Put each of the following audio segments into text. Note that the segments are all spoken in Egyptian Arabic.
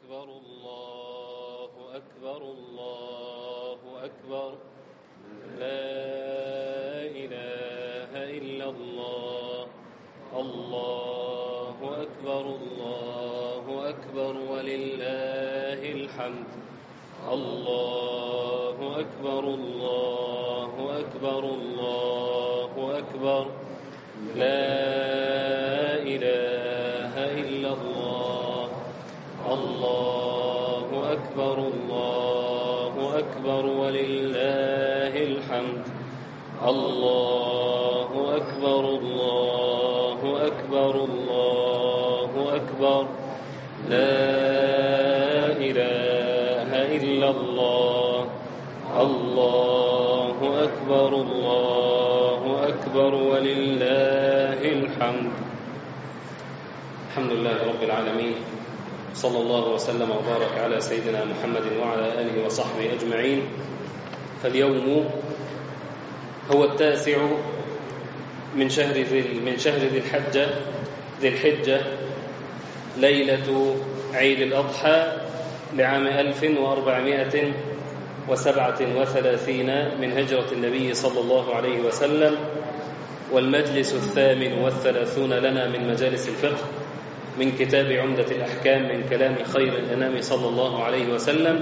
أكبر الله أكبر الله أكبر لا إله إلا الله الله أكبر الله أكبر ولله الحمد الله أكبر الله أكبر الله أكبر لا إله إلا الله الله أكبر الله أكبر ولله الحمد الله أكبر الله أكبر الله أكبر لا إله إلا الله الله أكبر الله أكبر ولله الحمد الحمد لله رب العالمين صلى الله وسلم وبارك على سيدنا محمد وعلى آله وصحبه أجمعين فاليوم هو التاسع من شهر ذي من شهر ذي الحجة ذي الحجة ليلة عيد الأضحى لعام 1437 من هجرة النبي صلى الله عليه وسلم والمجلس الثامن والثلاثون لنا من مجالس الفقه من كتاب عمدة الأحكام من كلام خير الأنام صلى الله عليه وسلم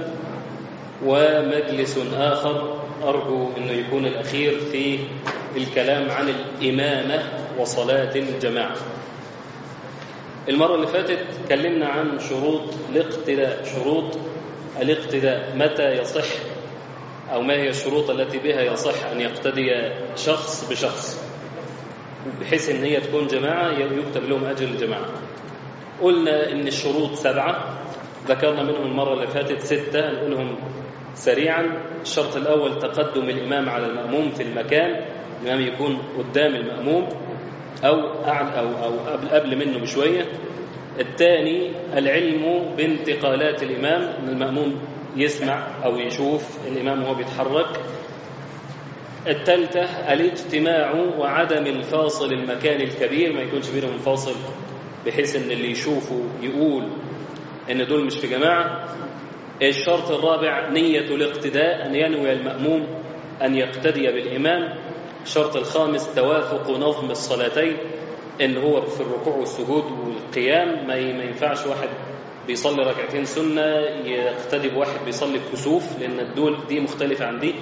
ومجلس آخر أرجو أنه يكون الأخير في الكلام عن الإمامة وصلاة الجماعة المرة اللي فاتت تكلمنا عن شروط الاقتداء شروط الاقتداء متى يصح أو ما هي الشروط التي بها يصح أن يقتدي شخص بشخص بحيث أن هي تكون جماعة يكتب لهم أجر الجماعة قلنا أن الشروط سبعة ذكرنا منهم المرة اللي فاتت ستة نقولهم سريعا الشرط الأول تقدم الإمام على المأموم في المكان الإمام يكون قدام المأموم أو أعلى أو أو قبل قبل منه بشوية الثاني العلم بانتقالات الإمام أن المأموم يسمع أو يشوف الإمام وهو بيتحرك الثالثة الاجتماع وعدم الفاصل المكان الكبير ما يكونش بينهم فاصل بحيث ان اللي يشوفه يقول ان دول مش في جماعة الشرط الرابع نية الاقتداء أن ينوي المأموم أن يقتدي بالإمام الشرط الخامس توافق نظم الصلاتين ان هو في الركوع والسجود والقيام ما ينفعش واحد بيصلي ركعتين سنة يقتدي بواحد بيصلي الكسوف لأن الدول دي مختلفة عن دي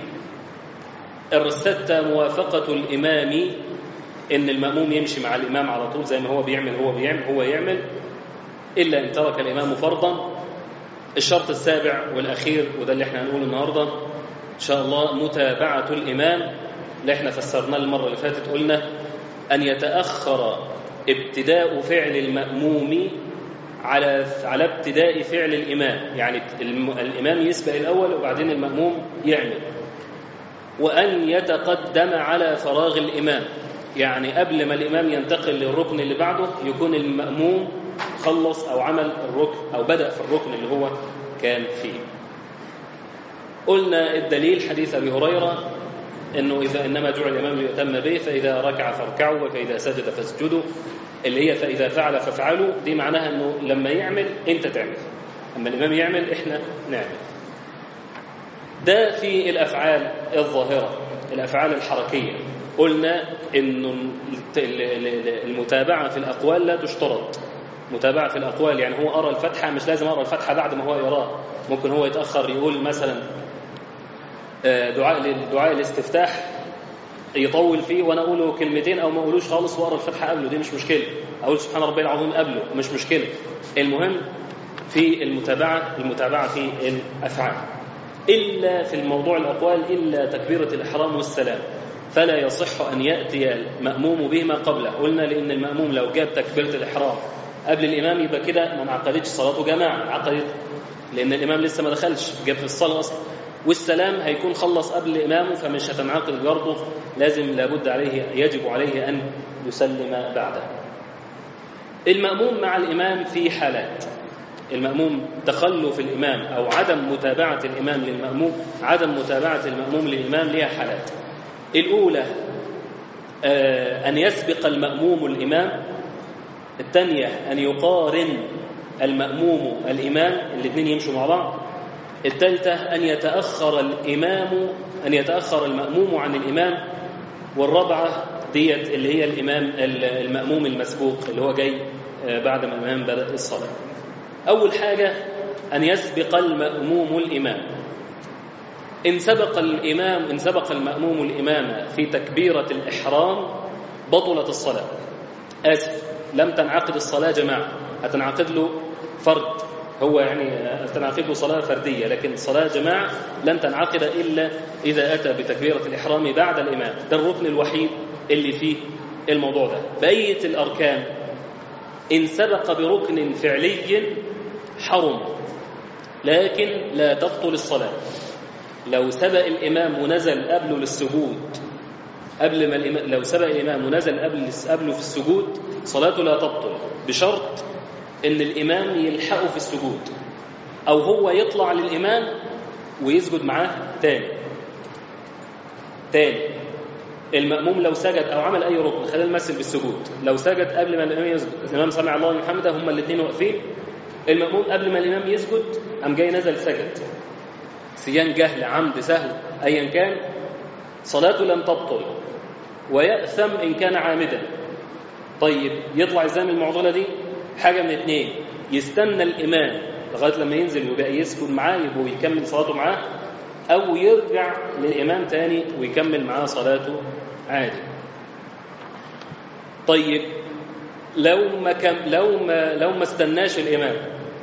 الستة موافقة الإمام إن المأموم يمشي مع الإمام على طول زي ما هو بيعمل هو بيعمل هو يعمل إلا إن ترك الإمام فرضا الشرط السابع والأخير وده اللي احنا هنقوله النهاردة إن شاء الله متابعة الإمام اللي احنا فسرناه المرة اللي فاتت قلنا أن يتأخر ابتداء فعل المأموم على على ابتداء فعل الإمام يعني الإمام يسبق الأول وبعدين المأموم يعمل وأن يتقدم على فراغ الإمام يعني قبل ما الإمام ينتقل للركن اللي بعده يكون المأموم خلص أو عمل الركن أو بدأ في الركن اللي هو كان فيه قلنا الدليل حديث أبي هريرة انه اذا انما جعل الامام ليؤتم به فاذا ركع فاركعوا فاذا سجد فاسجدوا اللي هي فاذا فعل فافعلوا دي معناها انه لما يعمل انت تعمل اما الامام يعمل احنا نعمل ده في الافعال الظاهره الافعال الحركيه قلنا انه المتابعه في الاقوال لا تشترط متابعه في الاقوال يعني هو ارى الفتحه مش لازم ارى الفتحه بعد ما هو يراه ممكن هو يتاخر يقول مثلا دعاء دعاء الاستفتاح يطول فيه وانا اقوله كلمتين او ما اقولوش خالص واقرا الفاتحه قبله دي مش مشكله اقول سبحان ربي العظيم قبله مش مشكله المهم في المتابعه المتابعه في الافعال الا في الموضوع الاقوال الا تكبيره الاحرام والسلام فلا يصح ان ياتي الماموم بهما قبله قلنا لان الماموم لو جاب تكبيره الاحرام قبل الامام يبقى كده ما انعقدتش صلاته جماعه عقدت لان الامام لسه ما دخلش جاب في الصلاه اصلا والسلام هيكون خلص قبل إمامه فمش هتنعقد برضه لازم لابد عليه يجب عليه أن يسلم بعده المأموم مع الإمام في حالات المأموم تخلف الإمام أو عدم متابعة الإمام للمأموم عدم متابعة المأموم للإمام لها حالات الأولى آه أن يسبق المأموم الإمام الثانية أن يقارن المأموم الإمام الاثنين يمشوا مع بعض الثالثة أن يتأخر الإمام أن يتأخر المأموم عن الإمام والرابعة ديت اللي هي الإمام المأموم المسبوق اللي هو جاي بعد ما الإمام بدأ الصلاة أول حاجة أن يسبق المأموم الإمام إن سبق الإمام إن سبق المأموم الإمام في تكبيرة الإحرام بطلت الصلاة آسف لم تنعقد الصلاة جماعة هتنعقد له فرد هو يعني تنعقد له صلاة فردية لكن صلاة جماعة لن تنعقد إلا إذا أتى بتكبيرة الإحرام بعد الإمام ده الركن الوحيد اللي فيه الموضوع ده بقية الأركان إن سبق بركن فعلي حرم لكن لا تبطل الصلاة لو سبق الإمام ونزل قبله للسجود قبل ما الإمام لو سبق الإمام ونزل قبل قبله في السجود صلاته لا تبطل بشرط إن الإمام يلحقه في السجود أو هو يطلع للإمام ويسجد معاه تاني تاني المأموم لو سجد أو عمل أي ركن خلال المسجد بالسجود لو سجد قبل ما الإمام يسجد الإمام سمع الله لمن حمده هما الاثنين واقفين المأموم قبل ما الإمام يسجد قام جاي نزل سجد سيان جهل عمد سهو أيا كان صلاته لم تبطل ويأثم إن كان عامدا طيب يطلع ازاي من المعضلة دي حاجة من اتنين يستنى الإمام لغاية لما ينزل ويبقى يسكن معاه يبقى ويكمل صلاته معاه أو يرجع للإمام تاني ويكمل معاه صلاته عادي طيب لو ما كم لو ما لو ما استناش الإمام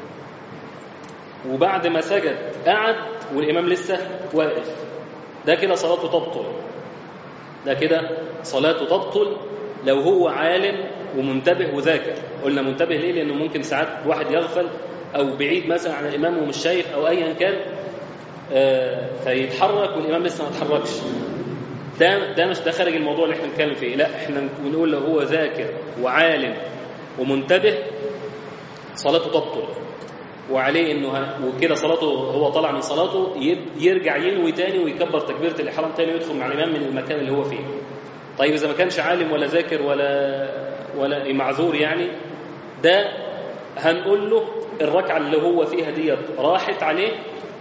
وبعد ما سجد قعد والإمام لسه واقف ده كده صلاته تبطل ده كده صلاته تبطل لو هو عالم ومنتبه وذاكر قلنا منتبه ليه لأنه ممكن ساعات واحد يغفل أو بعيد مثلا عن الإمام ومش شايف أو أيا كان آه فيتحرك والإمام لسه ما اتحركش ده ده مش ده خارج الموضوع اللي احنا بنتكلم فيه لا احنا بنقول لو هو ذاكر وعالم ومنتبه صلاته تبطل وعليه انه وكده صلاته هو طالع من صلاته يرجع ينوي تاني ويكبر تكبيره الاحرام تاني ويدخل مع الامام من المكان اللي هو فيه طيب اذا ما كانش عالم ولا ذاكر ولا ولا معذور يعني ده هنقول له الركعه اللي هو فيها ديت راحت عليه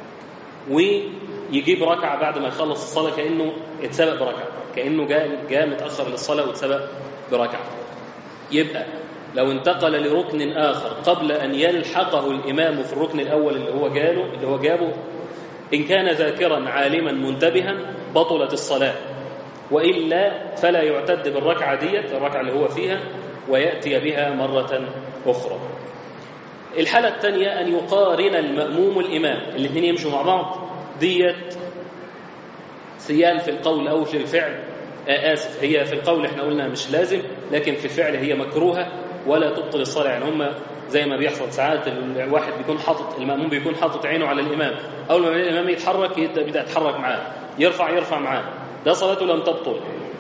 ويجيب ركعه بعد ما يخلص الصلاه كانه اتسبق بركعه كانه جاء جاء متاخر للصلاه واتسبق بركعه يبقى لو انتقل لركن آخر قبل أن يلحقه الإمام في الركن الأول اللي هو جاله اللي هو جابه إن كان ذاكرا عالما منتبها بطلت الصلاة وإلا فلا يعتد بالركعة ديت الركعة اللي هو فيها ويأتي بها مرة أخرى الحالة الثانية أن يقارن المأموم الإمام الاثنين يمشوا مع بعض ديت سيان في القول أو في الفعل آسف هي في القول احنا قلنا مش لازم لكن في الفعل هي مكروهة ولا تبطل الصلاة يعني هم زي ما بيحصل ساعات الواحد بيكون حاطط المأموم بيكون حاطط عينه على الإمام أول ما الإمام يتحرك يبدأ يبدأ يتحرك معاه يرفع يرفع معاه ده صلاته لم تبطل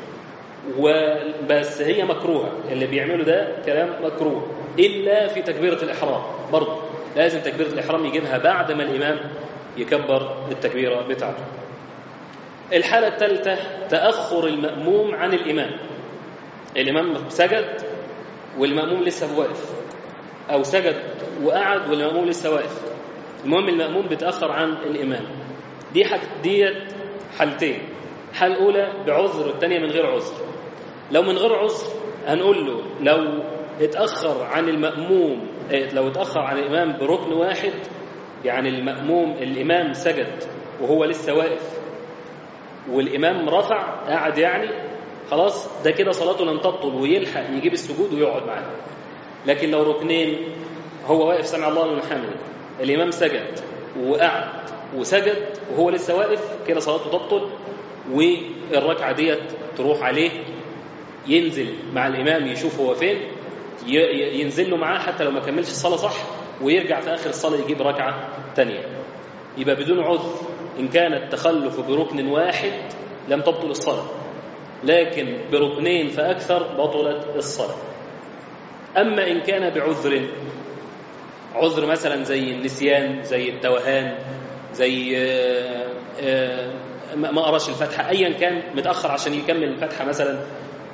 وبس هي مكروهة اللي بيعمله ده كلام مكروه إلا في تكبيرة الإحرام برضه لازم تكبيرة الإحرام يجيبها بعد ما الإمام يكبر التكبيرة بتاعته الحالة الثالثة تأخر المأموم عن الإمام الإمام سجد والمأموم لسه واقف أو سجد وقعد والمأموم لسه واقف المهم المأموم بيتأخر عن الإمام دي حاجة ديت حالتين حال أولى بعذر والثانية من غير عذر لو من غير عذر هنقول له لو اتأخر عن المأموم لو اتأخر عن الإمام بركن واحد يعني المأموم الإمام سجد وهو لسه واقف والإمام رفع قاعد يعني خلاص ده كده صلاته لن تبطل ويلحق يجيب السجود ويقعد معاه لكن لو ركنين هو واقف سمع الله لمن حمده الإمام سجد وقعد وسجد وهو لسه واقف كده صلاته تبطل والركعة ديت تروح عليه ينزل مع الإمام يشوف هو فين ينزل له معاه حتى لو ما كملش الصلاة صح ويرجع في آخر الصلاة يجيب ركعة تانية يبقى بدون عذر إن كان التخلف بركن واحد لم تبطل الصلاة لكن بركنين فأكثر بطلت الصلاة أما إن كان بعذر عذر مثلا زي النسيان زي التوهان زي ما قراش الفاتحة أيا كان متأخر عشان يكمل الفاتحة مثلا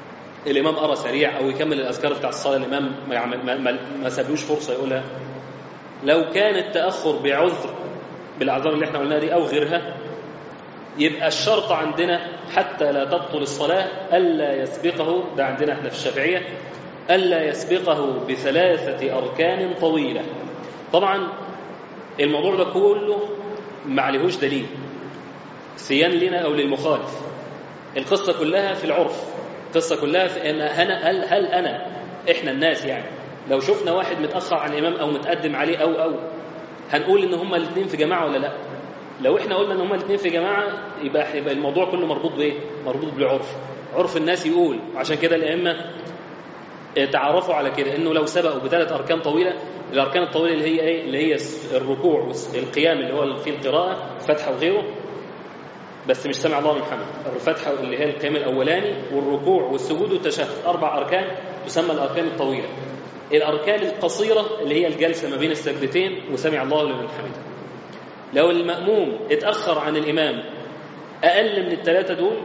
الإمام قرا سريع أو يكمل الأذكار بتاع الصلاة الإمام ما, ما, ما سابلوش فرصة يقولها لو كان التأخر بعذر بالأعذار اللي احنا قلناها دي أو غيرها يبقى الشرط عندنا حتى لا تبطل الصلاة ألا يسبقه ده عندنا احنا في الشافعية ألا يسبقه بثلاثة أركان طويلة طبعا الموضوع ده كله ما عليهوش دليل سيان لنا أو للمخالف القصة كلها في العرف القصة كلها في أن أنا هل, هل أنا إحنا الناس يعني لو شفنا واحد متأخر عن الإمام أو متقدم عليه أو أو هنقول إن هما الاثنين في جماعة ولا لا لو إحنا قلنا إن هما الاثنين في جماعة يبقى يبقى الموضوع كله مربوط بإيه؟ مربوط بالعرف عرف الناس يقول عشان كده الأئمة تعرفوا على كده انه لو سبقوا بثلاث اركان طويله الاركان الطويله اللي هي ايه اللي هي الركوع والقيام اللي هو في القراءه فتحه وغيره بس مش سمع الله لمن حمد الفتحه اللي هي القيام الاولاني والركوع والسجود والتشهد اربع اركان تسمى الاركان الطويله الاركان القصيره اللي هي الجلسه ما بين السجدتين وسمع الله لمن حمده لو الماموم اتاخر عن الامام اقل من الثلاثه دول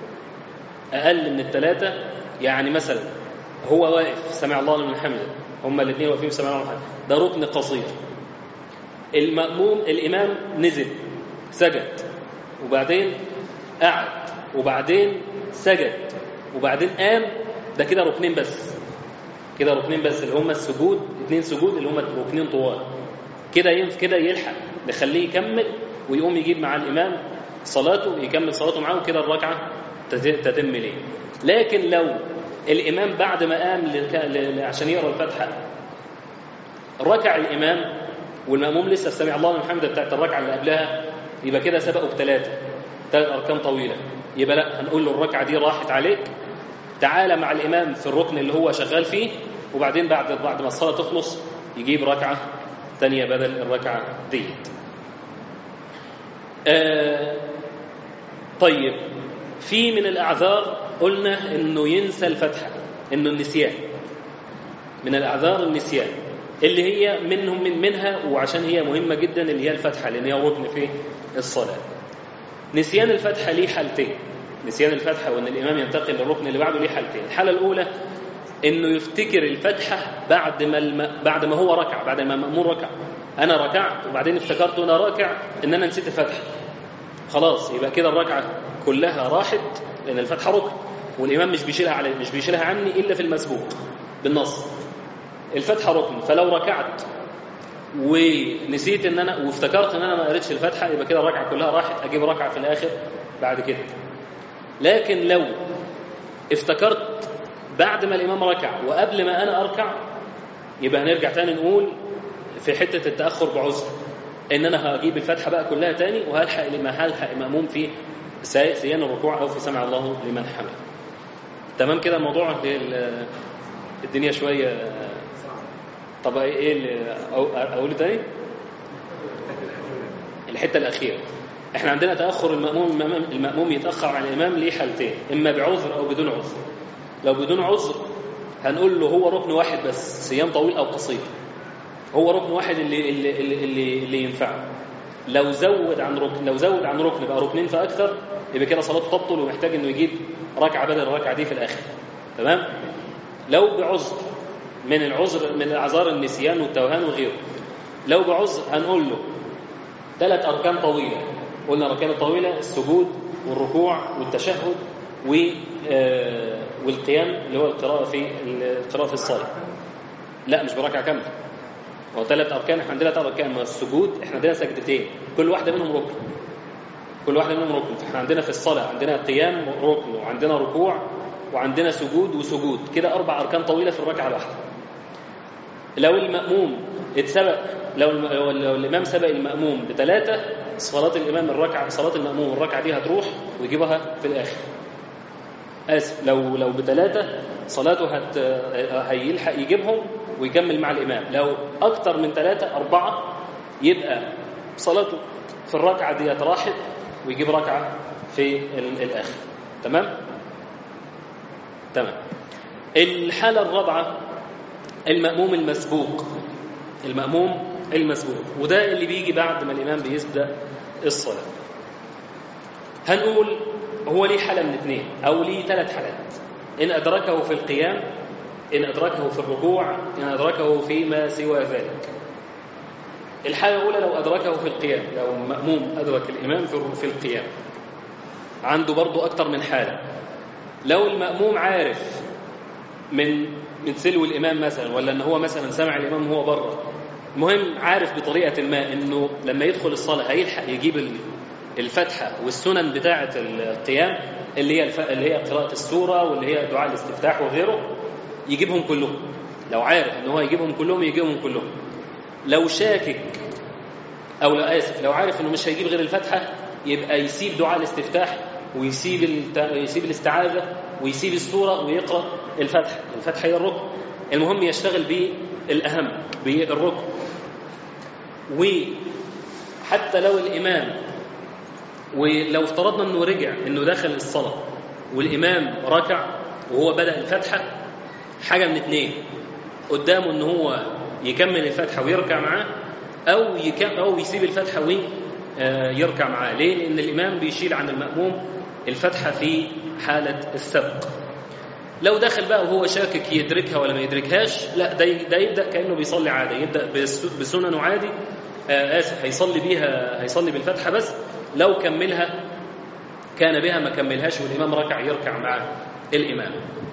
اقل من الثلاثه يعني مثلا هو واقف سمع الله لمن حمده هما الاثنين واقفين سمع الله لمن حمده ده ركن قصير المأموم الإمام نزل سجد وبعدين قعد وبعدين سجد وبعدين قام ده كده ركنين بس كده ركنين بس اللي هما السجود اثنين سجود اللي هما ركنين طوال كده ينف كده يلحق نخليه يكمل ويقوم يجيب مع الإمام صلاته يكمل صلاته معاه وكده الركعة تتم ليه لكن لو الإمام بعد ما قام عشان يقرأ الفاتحة ركع الإمام والمأموم لسه سمع الله لمن حمده بتاعت الركعة اللي قبلها يبقى كده سبقوا بثلاثة ثلاث أركان طويلة يبقى لا هنقول له الركعة دي راحت عليك تعالى مع الإمام في الركن اللي هو شغال فيه وبعدين بعد بعد ما الصلاة تخلص يجيب ركعة ثانية بدل الركعة ديت آه طيب في من الأعذار قلنا انه ينسى الفتحه انه النسيان من الاعذار النسيان اللي هي منهم من منها وعشان هي مهمه جدا اللي هي الفتحه لان هي ركن في الصلاه نسيان الفتحه ليه حالتين نسيان الفتحه وان الامام ينتقل للركن اللي بعده ليه حالتين الحاله الاولى انه يفتكر الفتحه بعد ما الم... بعد ما هو ركع بعد ما المامور ركع انا ركعت وبعدين افتكرت وانا راكع ان انا نسيت الفتحه خلاص يبقى كده الركعه كلها راحت لان الفتحه ركن والامام مش بيشيلها علي مش بيشيلها عني الا في المسبوق بالنص الفتحه ركن فلو ركعت ونسيت ان انا وافتكرت ان انا ما قريتش الفاتحه يبقى كده الركعه كلها راحت اجيب ركعه في الاخر بعد كده لكن لو افتكرت بعد ما الامام ركع وقبل ما انا اركع يبقى هنرجع تاني نقول في حته التاخر بعذر ان انا هجيب الفاتحه بقى كلها تاني وهلحق لما هلحق الماموم في سيان الركوع او في سمع الله لمن حمد تمام كده الموضوع الدنيا شويه طب ايه اللي اقول تاني الحته الاخيره احنا عندنا تاخر الماموم الماموم يتاخر عن الامام ليه حالتين اما بعذر او بدون عذر لو بدون عذر هنقول له هو ركن واحد بس صيام طويل او قصير هو ركن واحد اللي اللي اللي, اللي ينفعه لو زود عن ركن لو زود عن ركن بقى ركنين فاكثر يبقى كده صلاته تبطل ومحتاج انه يجيب ركعه بدل الركعه دي في الاخر تمام لو بعذر من العذر من اعذار النسيان والتوهان وغيره لو بعذر هنقول له ثلاث اركان طويله قلنا الاركان الطويله السجود والركوع والتشهد و والقيام اللي هو القراءه في القراءه في الصلاه لا مش بركعه كامله هو ثلاث اركان احنا عندنا ثلاث اركان السجود احنا عندنا سجدتين كل واحده منهم ركن كل واحده منهم ركن احنا عندنا في الصلاه عندنا قيام ركن وعندنا ركوع وعندنا سجود وسجود كده اربع اركان طويله في الركعه الواحده لو الماموم اتسبق لو, لو الامام سبق الماموم بثلاثه صلاه الامام الركعه صلاه الماموم الركعه دي هتروح ويجيبها في الاخر اسف لو لو بثلاثه صلاته هت هيلحق يجيبهم ويكمل مع الامام لو اكتر من ثلاثه اربعه يبقى صلاته في الركعه دي راحت ويجيب ركعه في الاخر تمام تمام الحاله الرابعه الماموم المسبوق الماموم المسبوق وده اللي بيجي بعد ما الامام بيبدا الصلاه هنقول هو ليه حاله من اثنين او ليه ثلاث حالات ان ادركه في القيام ان ادركه في الركوع ان ادركه فيما سوى ذلك الحالة الأولى لو أدركه في القيام لو مأموم أدرك الإمام في في القيام عنده برضه أكتر من حالة لو المأموم عارف من من سلو الإمام مثلا ولا إن هو مثلا سمع الإمام وهو بره المهم عارف بطريقة ما إنه لما يدخل الصلاة هيلحق يجيب ال- الفتحة والسنن بتاعة القيام اللي هي الف... اللي هي قراءة السورة واللي هي دعاء الاستفتاح وغيره يجيبهم كلهم لو عارف إن هو يجيبهم كلهم يجيبهم كلهم لو شاكك او لا اسف لو عارف انه مش هيجيب غير الفاتحه يبقى يسيب دعاء الاستفتاح ويسيب الت... يسيب الاستعاذه ويسيب السوره ويقرا الفاتحه الفاتحه هي الركن المهم يشتغل بالاهم بالركن وحتى لو الامام ولو افترضنا انه رجع انه دخل الصلاه والامام ركع وهو بدا الفاتحه حاجه من اتنين قدامه ان هو يكمل الفاتحه ويركع معاه او يكم او يسيب الفاتحه ويركع معاه ليه لان الامام بيشيل عن الماموم الفاتحه في حاله السبق لو دخل بقى وهو شاكك يدركها ولا ما يدركهاش لا ده ده يبدا كانه بيصلي عادي يبدا بس- بسننه عادي آه اسف هيصلي بيها هيصلي بالفاتحه بس لو كملها كان بها ما كملهاش والامام ركع يركع مع الامام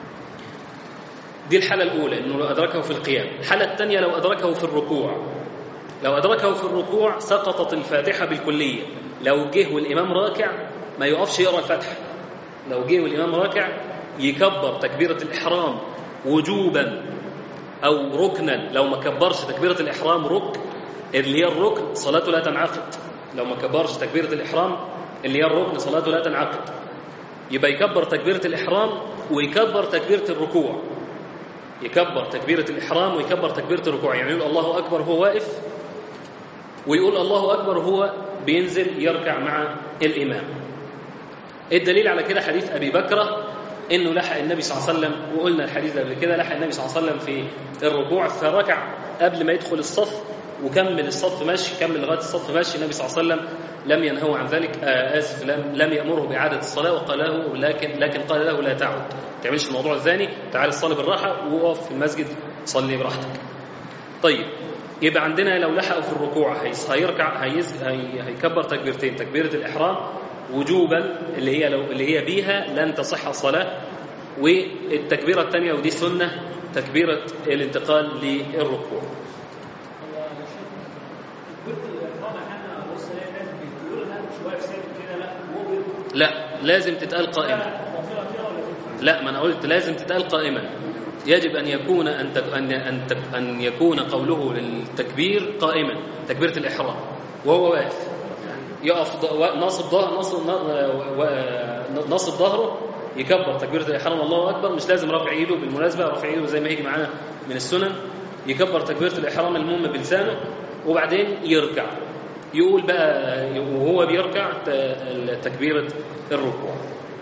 دي الحالة الأولى إنه لو أدركه في القيام الحالة الثانية لو أدركه في الركوع لو أدركه في الركوع سقطت الفاتحة بالكلية لو جه والإمام راكع ما يقفش يقرأ الفاتحة لو جه والإمام راكع يكبر تكبيرة الإحرام وجوبا أو ركنا لو ما كبرش تكبيرة الإحرام ركن اللي هي الركن صلاته لا تنعقد لو ما كبرش تكبيرة الإحرام اللي هي الركن صلاته لا تنعقد يبقى يكبر تكبيرة الإحرام ويكبر تكبيرة الركوع يكبر تكبيرة الإحرام ويكبر تكبيرة الركوع يعني يقول الله أكبر وهو واقف ويقول الله أكبر وهو بينزل يركع مع الإمام الدليل على كده حديث أبي بكرة إنه لحق النبي صلى الله عليه وسلم وقلنا الحديث ده قبل كده لحق النبي صلى الله عليه وسلم في الركوع فركع قبل ما يدخل الصف وكمل الصف ماشي كمل لغايه الصف ماشي النبي صلى الله عليه وسلم لم ينهه عن ذلك آه اسف لم لم يامره باعاده الصلاه وقال له لكن لكن قال له لا تعد ما تعملش الموضوع الثاني تعال صلي بالراحه وقف في المسجد صلي براحتك طيب يبقى عندنا لو لحقوا في الركوع هيس- هيركع هيز هي هيكبر تكبيرتين تكبيره الاحرام وجوبا اللي هي لو اللي هي بيها لن تصح الصلاه والتكبيره الثانيه ودي سنه تكبيره الانتقال للركوع هو يا شيخ الكبت الإقامة أحيانا بص ألاقي الناس بيقولوا لا مش واقف ساكت كده لا هو بيقول لا لازم تتقال قائما لا منطقة كده ولا تنفع؟ لا ما انا قلت لازم تتقال قائما يجب ان يكون ان تك ان ان, تك ان يكون قوله للتكبير قائما تكبيره الاحرام وهو واقف يقف ض- و- ناصب ظهر ناصب و- ناصب ظهره يكبر تكبيره الاحرام الله اكبر مش لازم رفع ايده بالمناسبه رفع ايده زي ما يجي معانا من السنن يكبر تكبيره الاحرام المهم بلسانه وبعدين يركع يقول بقى وهو بيركع ت- تكبيره الركوع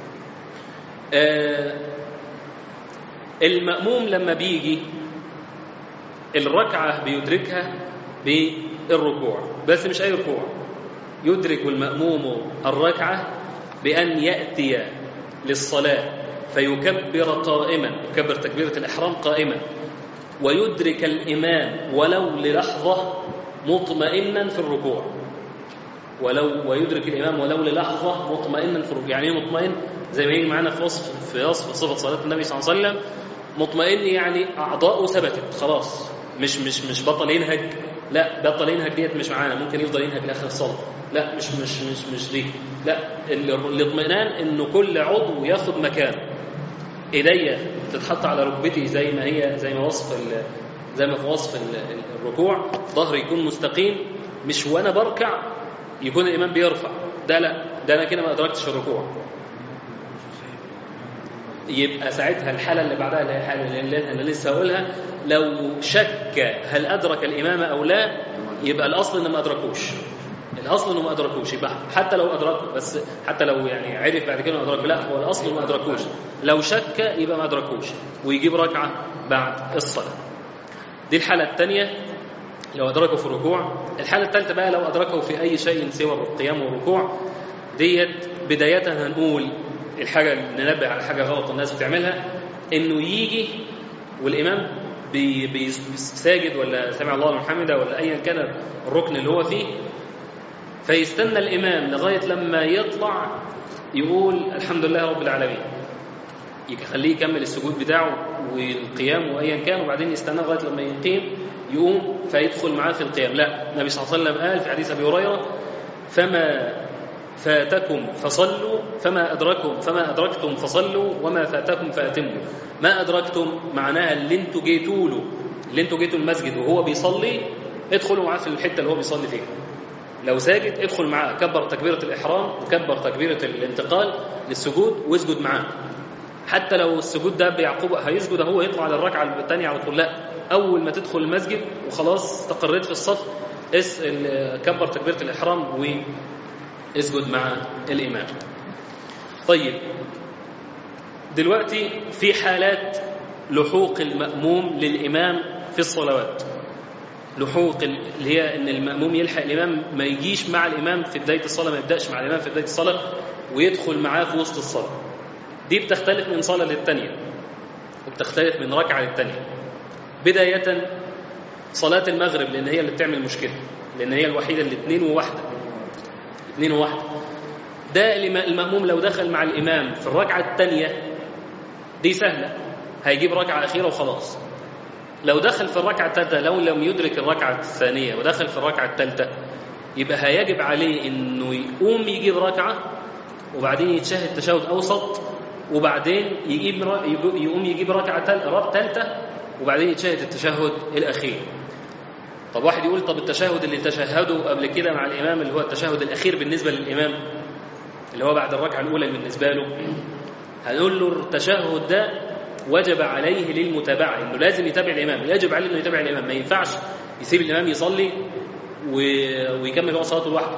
آه، المأموم لما بيجي الركعة بيدركها بالركوع بس مش أي ركوع يدرك المأموم الركعة بأن يأتي للصلاة فيكبر قائما يكبر تكبيرة الإحرام قائما ويدرك الإمام ولو للحظة مطمئنا في الركوع ولو ويدرك الامام ولو للحظه مطمئنا في الركوع يعني ايه مطمئن زي ما يجي معانا في وصف في وصف صفه صلاه النبي صلى الله عليه وسلم مطمئن يعني اعضاؤه ثبتت خلاص مش مش مش بطل ينهج لا بطل ينهج ديت مش معانا ممكن يفضل ينهج لاخر الصلاه لا مش مش مش مش دي لا ال- الاطمئنان انه كل عضو ياخد مكانه ايديا تتحط على ركبتي زي ما هي زي ما وصف ال- زي ما في وصف ال- ال- الركوع ظهري يكون مستقيم مش وانا بركع يكون الامام بيرفع ده لا ده انا كده ما ادركتش الركوع يبقى ساعتها الحاله اللي بعدها اللي هي الحاله اللي انا لسه هقولها لو شك هل ادرك الامام او لا يبقى الاصل انه ما ادركوش الاصل انه ما ادركوش يبقى حتى لو ادركه بس حتى لو يعني عرف بعد كده انه ادرك لا هو الاصل انه ما ادركوش لو شك يبقى ما ادركوش ويجيب ركعه بعد الصلاه دي الحاله الثانيه لو أدركه في الركوع الحالة الثالثة بقى لو أدركه في أي شيء سوى القيام والركوع ديت بداية هنقول الحاجة ننبه على حاجة غلط الناس بتعملها إنه يجي والإمام بي- بي- ساجد ولا سمع الله لمن حمده ولا ايا كان الركن اللي هو فيه فيستنى الامام لغايه لما يطلع يقول الحمد لله رب العالمين يخليه يكمل السجود بتاعه والقيام وايا كان وبعدين يستنى لغايه لما يقيم يقوم فيدخل معاه في القيام لا النبي صلى الله عليه وسلم قال في حديث ابي هريره فما فاتكم فصلوا فما أدركم فما أدركتم فصلوا وما فاتكم فأتموا ما أدركتم معناها اللي انتوا جيتوا له اللي انتوا جيتوا المسجد وهو بيصلي ادخلوا معاه في الحتة اللي هو بيصلي فيها لو ساجد ادخل معاه كبر تكبيرة الإحرام وكبر تكبيرة الانتقال للسجود واسجد معاه حتى لو السجود ده بيعقوب هيسجد هو يطلع للركعة الثانية على طول لا أول ما تدخل المسجد وخلاص استقريت في الصف اس ال- كبر تكبيرة الإحرام واسجد مع الإمام طيب دلوقتي في حالات لحوق المأموم للإمام في الصلوات لحوق ال- اللي هي ان المأموم يلحق الإمام ما يجيش مع الإمام في بداية الصلاة ما يبدأش مع الإمام في بداية الصلاة ويدخل معاه في وسط الصلاة دي بتختلف من صلاة للتانية وبتختلف من ركعة للتانية بداية صلاة المغرب لأن هي اللي بتعمل مشكلة لأن هي الوحيدة اللي اتنين وواحدة اتنين وواحدة ده الم- المأموم لو دخل مع الإمام في الركعة التانية دي سهلة هيجيب ركعة أخيرة وخلاص لو دخل في الركعة الثالثة لو لم يدرك الركعة الثانية ودخل في الركعة الثالثة يبقى هيجب عليه إنه يقوم يجيب ركعة وبعدين يتشهد تشهد أوسط وبعدين يجيب ر- يقوم يجيب ركعة تال- ثالثة وبعدين يتشهد التشهد الأخير طب واحد يقول طب التشهد اللي تشهده قبل كده مع الإمام اللي هو التشهد الأخير بالنسبة للإمام اللي هو بعد الركعة الأولى بالنسبة له هنقول له التشهد ده وجب عليه للمتابعة إنه لازم يتابع الإمام يجب عليه إنه يتابع الإمام ما ينفعش يسيب الإمام يصلي و... ويكمل هو صلاته لوحده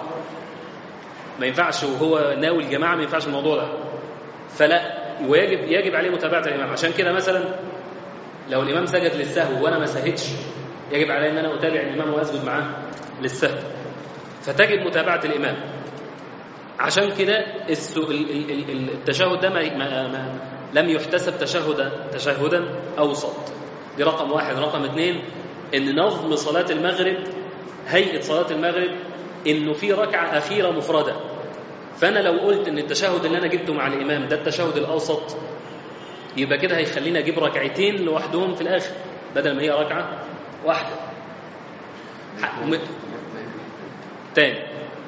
ما ينفعش وهو ناوي الجماعة ما ينفعش الموضوع ده فلا ويجب يجب عليه متابعة الإمام عشان كده مثلا لو الإمام سجد للسهو وأنا ما سهدش يجب علي أن أنا أتابع الإمام وأسجد معاه للسهو فتجب متابعة الإمام عشان كده الس- ال- ال- ال- التشهد ده ما ما ما لم يحتسب تشهدا تشهدا أوسط دي رقم واحد رقم اثنين إن نظم صلاة المغرب هيئة صلاة المغرب إنه في ركعة أخيرة مفردة فأنا لو قلت إن التشهد اللي أنا جبته مع الإمام ده التشهد الأوسط يبقى كده هيخليني أجيب ركعتين لوحدهم في الآخر بدل ما هي ركعة واحدة ح- م- تاني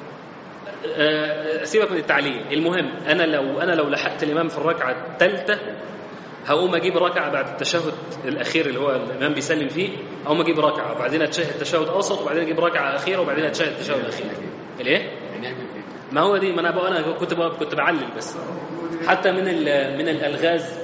آه، سيبك من التعليل المهم انا لو انا لو لحقت الامام في الركعه الثالثه هقوم اجيب ركعه بعد التشهد الاخير اللي هو الامام بيسلم فيه اقوم اجيب ركعه وبعدين اتشهد تشهد اوسط وبعدين اجيب ركعه اخيره وبعدين اتشهد التشهد الاخير الايه ما هو دي ما انا بقى انا كنت بقى كنت بعلل بس حتى من ال- من الالغاز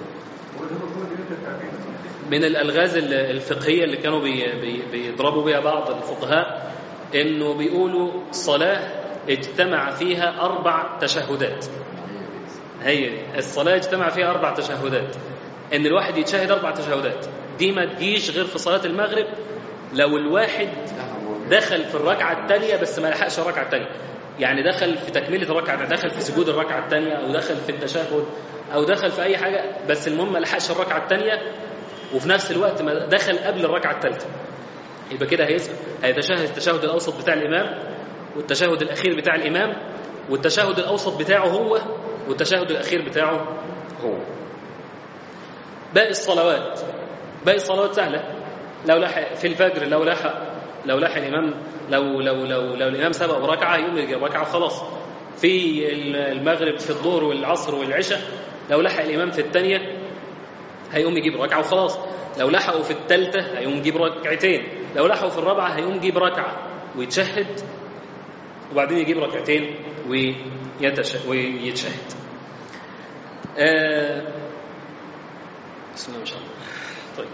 من الالغاز ال- الفقهيه اللي كانوا بي بي بيضربوا بها بعض الفقهاء انه بيقولوا صلاه اجتمع فيها اربع تشهدات هي دي الصلاه اجتمع فيها اربع تشهدات ان الواحد يتشهد اربع تشهدات دي ما تجيش غير في صلاه المغرب لو الواحد دخل في الركعه الثانيه بس ما لحقش الركعه الثانيه يعني دخل في تكمله الركعه دخل في سجود الركعه الثانيه او دخل في التشهد او دخل في اي حاجه بس المهم ما لحقش الركعه الثانيه وفي نفس الوقت ما دخل قبل الركعه الثالثه يبقى كده هيسجد هيتشهد التشهد الاوسط بتاع الامام والتشهد الاخير بتاع الامام والتشهد الاوسط بتاعه هو والتشهد الاخير بتاعه هو باقي الصلوات باقي الصلوات سهله لو لحق في الفجر لو لحق لو لحق الامام لو لو لو لو الامام سبق بركعه يقوم يجيب ركعه وخلاص في المغرب في الظهر والعصر والعشاء لو لحق الامام في الثانيه هيقوم يجيب ركعه وخلاص لو لحقوا في الثالثه هيقوم يجيب ركعتين لو لحقوا في الرابعه هيقوم يجيب ركعه ويتشهد وبعدين يجيب ركعتين ويتش... ويتشهد آه... بسم الله ما شاء الله طيب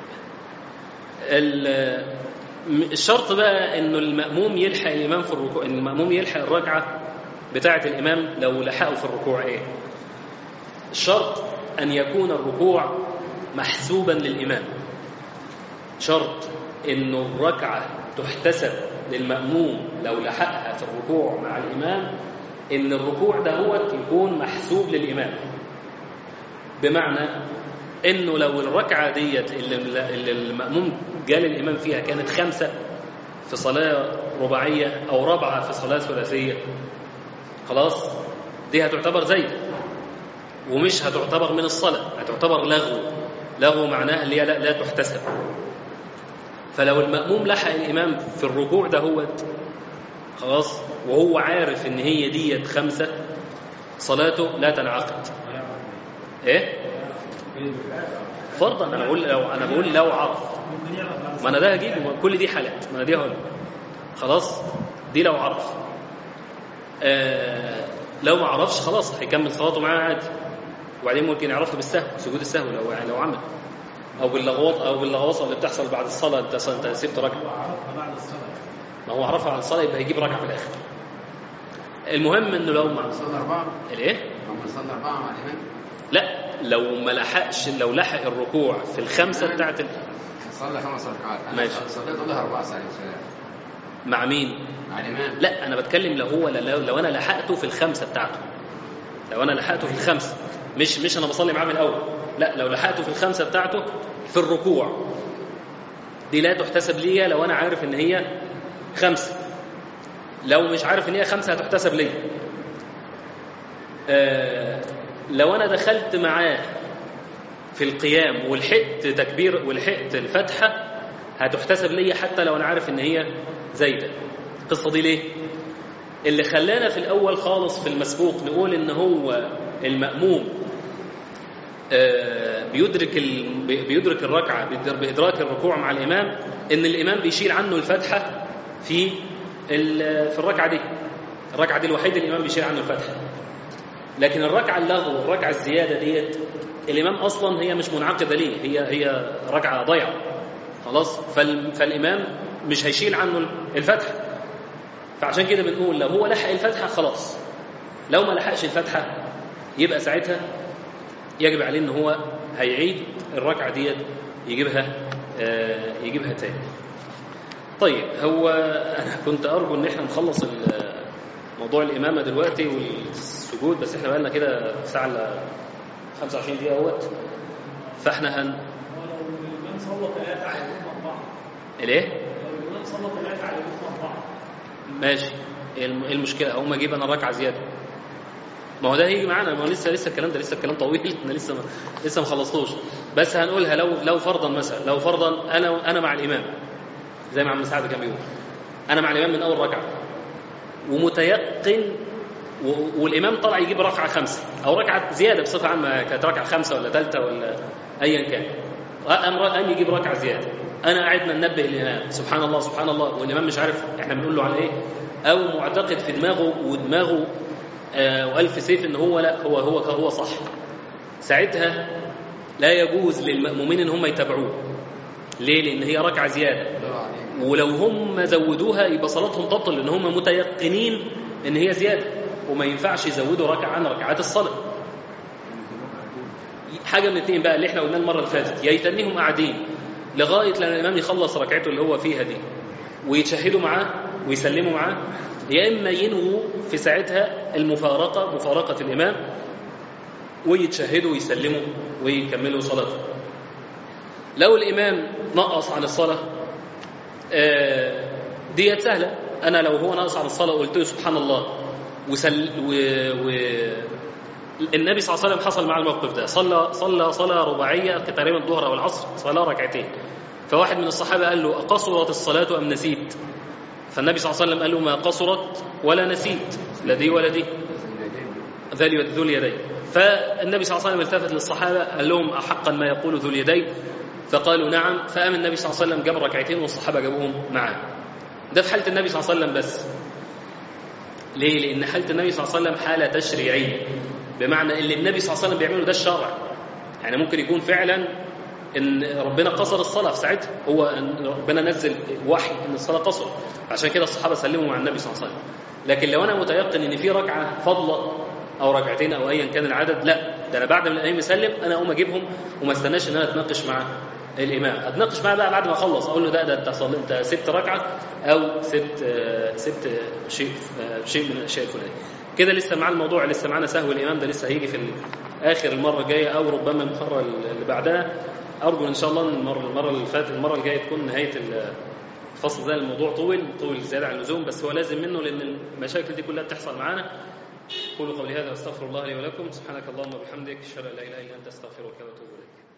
ال- الشرط بقى انه المأموم يلحق الامام في الركوع ان المأموم يلحق الركعه بتاعه الامام لو لحقه في الركوع ايه الشرط ان يكون الركوع محسوبا للامام شرط انه الركعه تحتسب للمأموم لو لحقها في الركوع مع الامام ان الركوع ده هو يكون محسوب للامام بمعنى انه لو الركعه ديت اللي, اللي الماموم جال الامام فيها كانت خمسه في صلاه رباعيه او رابعه في صلاه ثلاثيه خلاص دي هتعتبر زايده ومش هتعتبر من الصلاه هتعتبر لغو لغو معناها اللي هي لا, لا تحتسب فلو المأموم لحق الإمام في الركوع ده هو خلاص وهو عارف إن هي ديت خمسة صلاته لا تنعقد إيه؟ فرضا أنا بقول لو أنا بقول لو عرف ما أنا ده هجيبه ما كل دي حالات ما أنا دي هقول خلاص دي لو عرف آه لو ما عرفش خلاص هيكمل صلاته معاه عادي وبعدين ممكن يعرفه بالسهو سجود السهو لو يعني لو عمل او باللغوط او باللغوصه اللي بتحصل بعد الصلاه انت انت سبت ركعه عرفها بعد الصلاه ما هو عرفها بعد الصلاه يبقى هيجيب ركعه في الاخر المهم انه لو ما صلى أربعة الايه هم صلى أربعة مع الإمام لا لو ما لحقش لو لحق الركوع في الخمسه بتاعت ال... صلى خمس ركعات أنا ماشي. صليت لها أربع ساعات مع مين مع الإمام لا انا بتكلم لو هو لو, لو انا لحقته في الخمسه بتاعته لو انا لحقته في الخمسه مش مش انا بصلي معاه من الاول لا لو لحقته في الخمسه بتاعته في الركوع دي لا تحتسب ليا لو انا عارف ان هي خمسه لو مش عارف ان هي خمسه هتحتسب ليا آه لو انا دخلت معاه في القيام ولحقت تكبير ولحقت الفتحه هتحتسب ليا حتى لو انا عارف ان هي زايده القصه دي ليه اللي خلانا في الاول خالص في المسبوق نقول ان هو الماموم آه، بيدرك ال... بيدرك الركعه بيدر- بادراك الركوع مع الامام ان الامام بيشيل عنه الفتحه في ال... في الركعه دي الركعه دي الوحيده اللي الامام بيشيل عنه الفتحه لكن الركعه اللغو والركعه الزياده ديت الامام اصلا هي مش منعقده ليه هي هي ركعه ضيعه خلاص فال... فالامام مش هيشيل عنه الفتحه فعشان كده بنقول لو هو لحق الفتحه خلاص لو ما لحقش الفتحه يبقى ساعتها يجب عليه ان هو هيعيد الركعه ديت يجيبها آه، يجيبها تاني طيب هو انا كنت ارجو ان احنا نخلص ال- موضوع الامامه دلوقتي والسجود بس احنا بقالنا كده ساعه الا 25 دقيقه اهوت فاحنا هن ولو الامام صلى ثلاثه على الامام اربعه الايه لو الامام صلى ثلاثه على الامام اربعه ماشي ايه الم- إيه المشكله هقوم اجيب انا ركعه زياده ما هو ده هيجي معانا ما هو لسه لسه الكلام ده لسه الكلام طويل احنا لسه ما لسه ما خلصتوش بس هنقولها لو لو فرضا مثلا لو فرضا انا انا مع الامام زي ما عم سعد كان بيقول انا مع الامام من اول ركعه ومتيقن و- والامام طلع يجيب ركعه خمسه او ركعه زياده بصفه عامه كانت ركعه خمسه ولا ثالثه ولا ايا كان قام قام يجيب ركعه زياده انا قاعد ننبه الامام سبحان الله سبحان الله والامام مش عارف احنا بنقول له على ايه او معتقد في دماغه ودماغه آه والف سيف ان هو لا هو هو هو صح ساعتها لا يجوز للمأمومين ان هم يتابعوه ليه لان هي ركعه زياده ولو هم زودوها يبقى صلاتهم تبطل لان هم متيقنين ان هي زياده وما ينفعش يزودوا ركعه عن ركعات الصلاه حاجه من الاثنين بقى اللي احنا قلناه المره اللي فاتت يا يتنيهم قاعدين لغايه لما الامام يخلص ركعته اللي هو فيها دي ويتشهدوا معاه ويسلموا معاه يا اما ينووا في ساعتها المفارقه مفارقه الامام ويتشهدوا ويسلموا ويكملوا صلاتهم لو الامام نقص عن الصلاه آه، ديت سهله انا لو هو ناقص عن الصلاه وقلت له سبحان الله وسل و... و... النبي صلى الله عليه وسلم حصل معاه الموقف ده صلى صلى صلاه رباعيه تقريبا الظهر او العصر صلاه ركعتين فواحد من الصحابه قال له اقصرت الصلاه ام نسيت فالنبي صلى الله عليه وسلم قال له ما قصرت ولا نسيت لا دي ولا دي ذل ذو اليدين فالنبي صلى الله عليه وسلم التفت للصحابه قال لهم احقا ما يقول ذو اليدين فقالوا نعم فقام النبي صلى الله عليه وسلم جاب ركعتين والصحابه جابوهم معاه ده في حاله النبي صلى الله عليه وسلم بس ليه لان حاله النبي صلى الله عليه وسلم حاله تشريعيه بمعنى اللي النبي صلى الله عليه وسلم بيعمله ده الشرع يعني ممكن يكون فعلا ان ربنا قصر الصلاه في ساعتها هو ان ربنا نزل وحي ان الصلاه قصر عشان كده الصحابه سلموا مع النبي صلى الله عليه وسلم لكن لو انا متيقن ان في ركعه فضله او ركعتين او ايا كان العدد لا ده انا بعد ما الامام يسلم انا اقوم اجيبهم وما استناش ان انا اتناقش مع الامام اتناقش معاه بقى بعد ما اخلص اقول له ده ده انت صلي انت سبت ركعه او سبت آه، سبت شيء آه، شيء من الاشياء الفلانيه كده لسه معاه الموضوع لسه معانا سهو الامام ده لسه هيجي في ال- اخر المره الجايه او ربما المره اللي بعدها ارجو ان شاء الله إن المره المره اللي فاتت المره الجايه تكون نهايه ال- الفصل ده الموضوع طول طول زياده عن اللزوم بس هو لازم منه لان المشاكل دي كلها بتحصل معانا قولوا قولي هذا واستغفر الله لي ولكم سبحانك اللهم وبحمدك اشهد ان لا اله الا انت استغفرك واتوب اليك